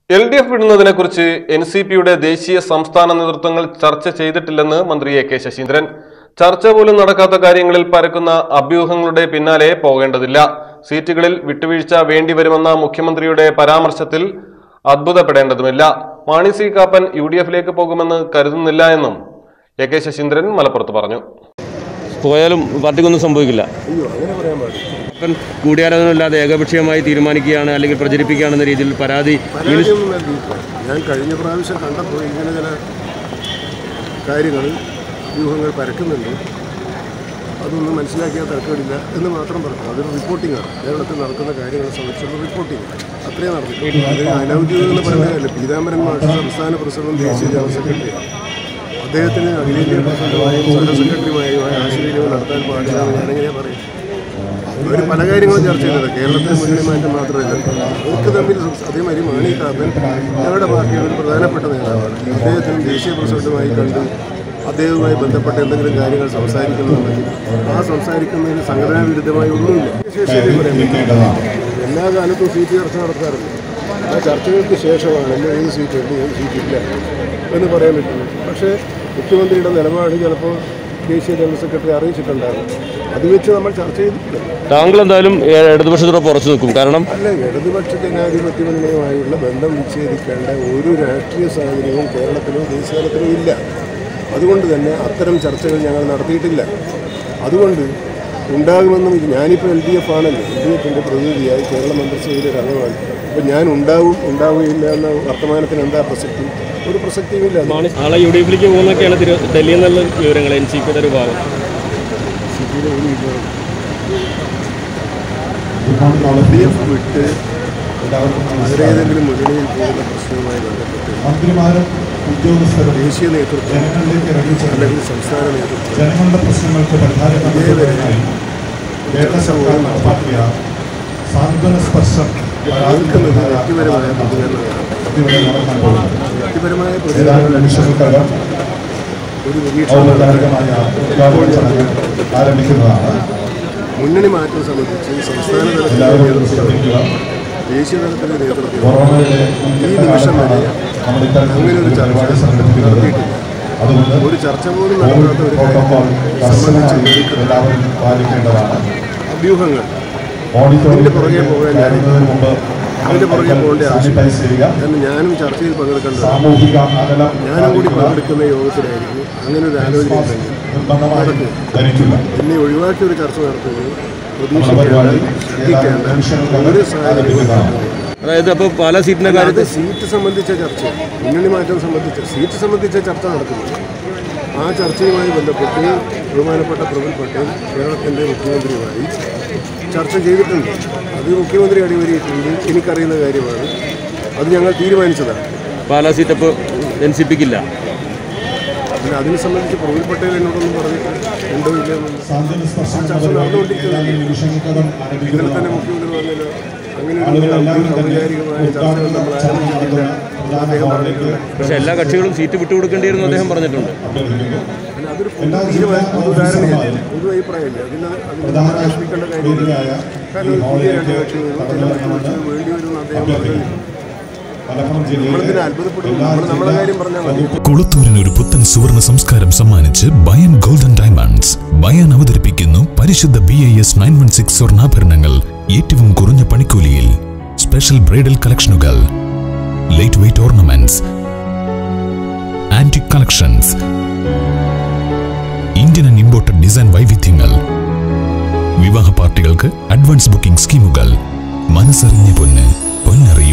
L D F വിടുന്നതിനെക്കുറിച്ച് N C പിയുടെ ദേശീയ സംസ്ഥാന നേതൃത്വങ്ങൾ ചർച്ച ചെയ്തിട്ടില്ലെന്ന് മന്ത്രി എ കെ ശശീന്ദ്രൻ ചർച്ച പോലും നടക്കാത്ത കാര്യങ്ങളിൽ പരക്കുന്ന അഭ്യൂഹങ്ങളുടെ പിന്നാലെ പോകേണ്ടതില്ല സീറ്റുകളിൽ വിട്ടുവീഴ്ച വേണ്ടിവരുമെന്ന മുഖ്യമന്ത്രിയുടെ പരാമർശത്തിൽ അത്ഭുതപ്പെടേണ്ടതുമില്ല Mani C Kappan U D എഫിലേക്ക് പോകുമെന്ന് കരുതുന്നില്ല എന്നും എ കെ ശശീന്ദ്രൻ മലപ്പുറത്ത് പറഞ്ഞു പോയാലും പാർട്ടിക്കൊന്നും സംഭവിക്കില്ല അയ്യോ അങ്ങനെ പറയാൻ പാടില്ല ഇപ്പം കൂടിയാലോചനയില്ലാതെ ഏകപക്ഷീയമായി തീരുമാനിക്കുകയാണ് അല്ലെങ്കിൽ പ്രചരിപ്പിക്കുകയാണെന്ന രീതിയിൽ പരാതി പരാതിയൊന്നും നൽകിയിട്ടില്ല ഞാൻ കഴിഞ്ഞ പ്രാവശ്യം കണ്ടപ്പോൾ ഇങ്ങനെ ചില കാര്യങ്ങൾ വ്യൂഹങ്ങൾ പരക്കുന്നുണ്ട് അതൊന്നും മനസ്സിലാക്കിയാൽ തർക്കമില്ല എന്ന് മാത്രം പറഞ്ഞു അതൊരു റിപ്പോർട്ടിങ്ങാണ് കേരളത്തിൽ നടക്കുന്ന കാര്യങ്ങളെ സംബന്ധിച്ചുള്ള റിപ്പോർട്ടിംഗ് അത്രയും നടന്നു അത് അനൗദ്യോഗികം എന്ന് പറയുന്നതല്ല പീതാംബരൻ മാഷ് സംസ്ഥാന പ്രസിഡന്റ് ദേശീയ ജനറൽ സെക്രട്ടറിയാണ് അദ്ദേഹത്തിന് അഖിലേന്ത്യാ പ്രസിഡന്റുമായും സഹ സെക്രട്ടറിയുമായും ആശയവിനിമയം നടത്താൻ പാടില്ല എന്ന് ഞാനെങ്ങനെയാ പറയും അവർ പല കാര്യങ്ങളും ചർച്ച ചെയ്തത് കേരളത്തിലെ മുന്നണി മാറ്റം മാത്രമല്ല അവർക്ക് തമ്മിൽ സംസ- അതേമാതിരി മാണി കാപ്പൻ ഞങ്ങളുടെ പാർട്ടിയുടെ ഒരു പ്രധാനപ്പെട്ട നേതാവാണ് അദ്ദേഹത്തിനും ദേശീയ പ്രസിഡന്റുമായി കണ്ട് അദ്ദേഹവുമായി ബന്ധപ്പെട്ട എന്തെങ്കിലും കാര്യങ്ങൾ സംസാരിക്കുന്നുണ്ടെങ്കിൽ ആ സംസാരിക്കുന്നതിന് സംഘടനാ വിരുദ്ധമായി ഒന്നുമില്ല ശേഷിയില്ലേ പറയാൻ പറ്റും. എല്ലാ കാലത്തും സീറ്റ് ചർച്ച നടത്താറുണ്ട് ആ ചർച്ചകൾക്ക് ശേഷമാണ് എല്ലാം ഏത് സീറ്റ് ഉണ്ട് ഏത് സീറ്റ് ഇല്ല എന്ന് പറയാൻ പറ്റുള്ളൂ പക്ഷേ മുഖ്യമന്ത്രിയുടെ നിലപാട് ചിലപ്പോൾ ദേശീയ ജനറൽ സെക്രട്ടറി അറിയിച്ചിട്ടുണ്ടാകും അത് വെച്ച് നമ്മൾ ചർച്ച ചെയ്തിട്ടില്ല താങ്കൾ എന്തായാലും ഏ- ഇടതുപക്ഷത്തോടെ ഉറച്ചു നിൽക്കും കാരണം അല്ല ഇടതുപക്ഷ ജനാധിപത്യ മുന്നണിയുമായുള്ള ബന്ധം വിച്ഛേദിക്കേണ്ട ഒരു രാഷ്ട്രീയ സാഹചര്യവും കേരളത്തിലോ ദേശീയതലത്തിലോ ഇല്ല അതുകൊണ്ട് തന്നെ അത്തരം ചർച്ചകൾ ഞങ്ങൾ നടത്തിയിട്ടില്ല അതുകൊണ്ട് ഉണ്ടാകുമെന്നും ഇത് ഞാനിപ്പോൾ എൽ ഡി എഫ് ആണല്ലോ എൽ ഡി എഫിൻ്റെ പ്രതിനിധിയായി കേരള മന്ത്രിസഭയിലെ ഒരു അംഗമാണ് അപ്പോൾ ഞാൻ ഉണ്ടാവും ഉണ്ടാവുകയില്ല എന്ന വർത്തമാനത്തിന് എന്താ പ്രസക്തി ഒരു പ്രസക്തിയുമില്ല അത് നാളെ യു ഡി എഫിലേക്ക് പോകുന്നൊക്കെയാണ് ഡൽഹിയിൽ നിന്നുള്ള വിവരങ്ങൾ എൻ സി പിയുടെ ഒരു ഭാഗം സിറ്റിയിലെ ഒരു വിഭാഗം എൽ ഡി എഫ് വിട്ട് അതിലേതെങ്കിലും മുന്നണിയിൽ പോകുന്ന പ്രശ്നവുമായി ബന്ധപ്പെട്ട് മന്ത്രിമാരും ഉദ്യോഗസ്ഥരും ദേശീയ നേതൃത്വം ജനങ്ങളിലേക്ക് ഇറങ്ങിച്ചെന്ന് അല്ലെങ്കിൽ സംസ്ഥാന നേതൃത്വം ജനങ്ങളുടെ പ്രശ്നങ്ങൾക്ക് പരിഹാരം കണ്ടെത്തുന്നതിനായി കേരള സർക്കാർ നടപ്പാക്കിയ സാന്ത്വന സ്പർശം കേൾക്കുന്നത് വ്യക്തിപരമായ പ്രതികരണങ്ങളാണ് ഇവിടെ നടക്കാൻ പോകുന്നത് വ്യക്തിപരമായ ഏതാനും പ്രതികരണങ്ങൾ നിമിഷങ്ങൾക്കകം ഒരു നിരീക്ഷണം ഔപചാരികമായ ഉദ്ഘാടന ചടങ്ങ് ആരംഭിക്കുന്നതാണ് മുന്നണി മാറ്റം സംബന്ധിച്ച് സംസ്ഥാന തലത്തിലെ എല്ലാവരും നേതൃത്വം ശ്രദ്ധിക്കുക ദേശീയ തലത്തിലെ നേതൃത്വം കൊറോണയുടെ ഈ നിമിഷം വരെ നമ്മൾ ഇത്തരത്തിൽ അങ്ങനെ ഒരു ചർച്ച പരിപാടി സംഘടിപ്പിക്കുന്നത് നടത്തിയിട്ടില്ല അതുകൊണ്ട് ഒരു ചർച്ച പോലും കോവിഡ് നടത്താത്ത ഒരു പ്രോട്ടോകോൾ കാര്യത്തെ സംബന്ധിച്ച് കർശനമായി ഉയർത്തുന്ന എല്ലാവരും പാലിക്കേണ്ടതാണ് അഭ്യൂഹങ്ങൾ ഓഡിറ്റോറിയത്തിൽ പുറകെ പോകാൻ ഞാൻ- കയറുന്നതിന് മുമ്പ് അതിന്റെ പുറകെ പോകേണ്ട ആവശ്യം സാനിറ്റൈസ് ചെയ്യുക കാരണം ഞാനും ചർച്ചയിൽ പങ്കെടുക്കേണ്ടത് സാമൂഹിക അകലം ഞാനും കൂടി പാലിക്കുക. പങ്കെടുക്കുന്ന യോഗത്തിലായിരിക്കും അങ്ങനെ ഒരു ആലോചന ഉണ്ടെങ്കിൽ നിർബന്ധമായി ധരിക്കുക എന്നെ ഒഴിവാക്കി ഒരു ചർച്ച നടത്തുന്നത് നമ്മുടെ പരിപാടി പ്രതീക്ഷിക്കേണ്ട ഏതാനും ശ്രദ്ധിക്കേണ്ട നിമിഷങ്ങൾക്കകം ഒരു സാഹചര്യവും ആരംഭിക്കുന്നതാണ് അതായത് അപ്പോൾ പല സീറ്റിന്റെ അത് കാര്യത്തിൽ സീറ്റ് സംബന്ധിച്ച ചർച്ച മുന്നണി മാറ്റം സംബന്ധിച്ച സീറ്റ് സംബന്ധിച്ച ചർച്ച നടക്കുന്നു ആ ചർച്ചയുമായി ബന്ധപ്പെട്ട് ബഹുമാനപ്പെട്ട പ്രഫുൽ പട്ടേൽ കേരളത്തിൻ്റെ മുഖ്യമന്ത്രിയുമായി ചർച്ച ചെയ്തിട്ടുണ്ട് അത് മുഖ്യമന്ത്രി അടിവരിയിട്ടുണ്ട് എനിക്കറിയുന്ന കാര്യമാണ് അത് ഞങ്ങൾ തീരുമാനിച്ചതാണ് പാലാ സീറ്റ് അപ്പോൾ എൻ സി പിക്കില്ല പിന്നെ അതിനെ സംബന്ധിച്ച് പ്രഫുൽ പട്ടേൽ എന്നോടൊന്നും പറഞ്ഞിട്ടില്ല ഉണ്ടോ ഇല്ലയോ എന്നൊന്നും. സാന്ത്വന സ്പർശം എന്ന ചർച്ച പരിപാടി നടന്നുകൊണ്ടിരിക്കുന്നത് ഏതാനും നിമിഷങ്ങൾക്കകം ഇന്നലെ തന്നെ ആരംഭിക്കുന്നതാണ് മുഖ്യമന്ത്രി പറഞ്ഞല്ലോ അങ്ങനെ ഒരു ആളുകളെല്ലാവരും തന്നെ ഔപചാരികമായ ചർച്ചകൾ ഉദ്ഘാടന നമ്മൾ ചടങ്ങ് ആരംഭിച്ചിട്ടില്ല നടക്കുന്ന പ്രധാന ഹാളിലേക്ക് പക്ഷേ എല്ലാ കക്ഷികളും സീറ്റ് വിട്ടുകൊടുക്കേണ്ടിയിരുന്നു അദ്ദേഹം പറഞ്ഞിട്ടുണ്ട് അഭ്യർത്ഥിക്കുന്നു പിന്നെ അതൊരു എല്ലാ പൊതു ജില്ലാ തീരുമാനം പൊതു ധാരണയല്ല ഓഫീസർമാരും പൊതു അഭിപ്രായമില്ല അതിന് അതിന് പ്രധാന ആശ്രയിക്കേണ്ട കാര്യമില്ല വേദിയായ കാരണം ഈ പുതിയ രണ്ട് ഹാളിലേക്ക് കക്ഷികളും ചില കടന്നു മറ്റു വരണമെന്ന് കക്ഷികളും വേണ്ടി വരുമെന്ന് അദ്ദേഹം അഭ്യർത്ഥിക്കുന്നു പറഞ്ഞു മലപ്പുറം നമ്മളെന്തിനാ ജില്ലയിലെ അത്ഭുതപ്പെടുന്നു എല്ലാ നമ്മൾ നമ്മളെ ജില്ലാ കാര്യം പറഞ്ഞാൽ മതി വകുപ്പ് കുളത്തൂരിന് ഒരു പുത്തൻ സുവർണ സംസ്കാരം സമ്മാനിച്ച് ബയൻ ഗോൾഡൻ ഡയമണ്ട്സ് ബയൻ അവതരിപ്പിക്കുന്നു പരിശുദ്ധ B I S nine one six സ്വർണ്ണാഭരണങ്ങൾ ഏറ്റവും കുറഞ്ഞ പണിക്കൂലിയിൽ സ്പെഷ്യൽ ബ്രൈഡൽ കളക്ഷനുകൾ light weight ornaments antique collections Indian and imported design വൈവിധ്യങ്ങൾ വിവാഹ പാർട്ടികൾക്ക് അഡ്വാൻസ് ബുക്കിംഗ് സ്കീമുകൾ മനസ്സറിഞ്ഞ പൊന്ന് പൊന്നറിയ